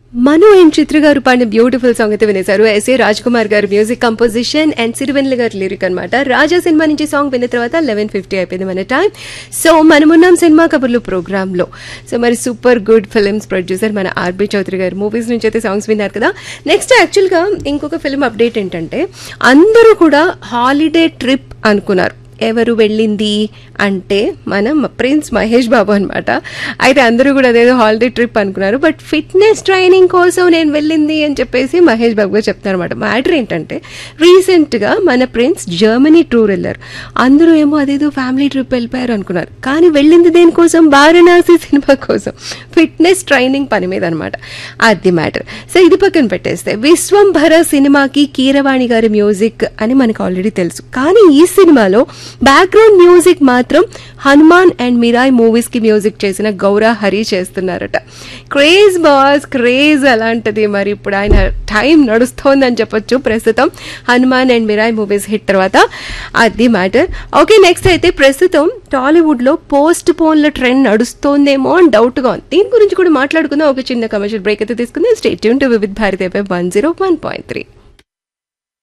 మను and చిత్ర గారు పాడిన beautiful song అయితే వినేశారు ఎస్ఏ రాజ్ కుమార్ గారు మ్యూజిక్ కంపోజిషన్ అండ్ సిరివెన్ల గారు లిరిక్ అనమాట రాజా సినిమా నుంచి సాంగ్ విన్న తర్వాత లెవెన్ ఫిఫ్టీ అయిపోయింది మన టైం సో మనమున్నాం సినిమా కబుర్లు ప్రోగ్రామ్ లో సో మరి సూపర్ గుడ్ ఫిల్మ్స్ ప్రొడ్యూసర్ మన ఆర్బి చౌదరి గారు మూవీస్ నుంచి అయితే సాంగ్స్ విన్నారు కదా నెక్స్ట్ యాక్చువల్గా ఇంకొక ఫిల్మ్ అప్డేట్ ఏంటంటే అందరూ కూడా హాలిడే ట్రిప్ అనుకున్నారు ఎవరు వెళ్ళింది అంటే మన ప్రిన్స్ మహేష్ బాబు అనమాట అయితే అందరూ కూడా అదేదో హాలిడే ట్రిప్ అనుకున్నారు బట్ ఫిట్నెస్ ట్రైనింగ్ కోసం నేను వెళ్ళింది అని చెప్పేసి మహేష్ బాబు గారు చెప్తారు అనమాట మ్యాటర్ ఏంటంటే రీసెంట్గా మన ప్రిన్స్ జర్మనీ టూర్ వెళ్ళారు అందరూ ఏమో అదేదో ఫ్యామిలీ ట్రిప్ వెళ్ళిపోయారు అనుకున్నారు కానీ వెళ్ళింది దేనికోసం వారణాసి సినిమా కోసం ఫిట్నెస్ ట్రైనింగ్ పని మీద అనమాట అది మ్యాటర్ సో ఇది పక్కన పెట్టేస్తే విశ్వంభర సినిమాకి కీరవాణి గారి మ్యూజిక్ అని మనకు ఆల్రెడీ తెలుసు కానీ ఈ సినిమాలో బ్యాక్గ్రౌండ్ మ్యూజిక్ మాత్రం హనుమాన్ అండ్ మిరాయ్ మూవీస్ కి మ్యూజిక్ చేసిన గౌరా హరి చేస్తున్నారట క్రేజ్ బాస్ క్రేజ్ అలాంటిది మరి ఇప్పుడు ఆయన టైం నడుస్తోందని చెప్పొచ్చు ప్రస్తుతం Hanuman and Mirai movies hit తర్వాత అది మ్యాటర్ ఓకే నెక్స్ట్ అయితే ప్రస్తుతం టాలీవుడ్ లో పోస్ట్ పోన్ల ట్రెండ్ నడుస్తోందేమో అని డౌట్ గా ఉంది దీని గురించి కూడా మాట్లాడుకుందాం ఒక చిన్న కమర్షియల్ బ్రేక్ అయితే తీసుకుందాం stay tuned to Vividh Bharati one zero one point three